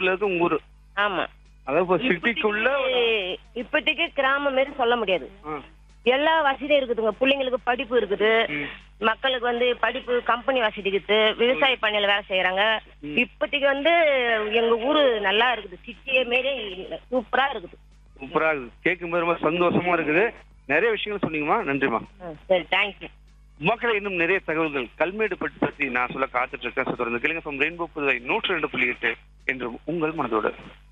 அவுட்டர்ல இருக்கு உங்க ஊரு ஆமா அதாவது இப்போ சிட்டிக்குள்ள இப்போதைக்கு- இப்போதைக்கு கிராமம் மாரி சொல்ல முடியாது ஆ. எல்லா வசதியும் இருக்குதுங்க பிள்ளைங்களுக்கு படிப்பு இருக்குது ம். மக்களுக்கு வந்து படிப்பு கம்பெனி வசதி இருக்குது விவசாய பண்ணையில வேலை செய்யறாங்க இப்போதைக்கு வந்து எங்க ஊரு நல்லா இருக்குது சிட்டியே மாரி சூப்பரா இருக்குது சூப்பரா இருக்குது கேட்கும்போது ரொம்ப சந்தோஷமா இருக்குது நிறைய விஷயங்கள் சொன்னீங்கம்மா நன்றிம்மா ஆ, சரி தேங்க்யூ மக்களை இன்னும் நிறைய தகவல்கள் கல்மேடு பற்றி பத்தி நான் சொல்ல காத்துட்டு இருக்கேன் So, தொடர்ந்து கேளுங்க ஃப்ரம் ரெயின்போ புதுவை நூற்றி ரெண்டு புள்ளி எட்டு என்று உங்கள் மனதோடு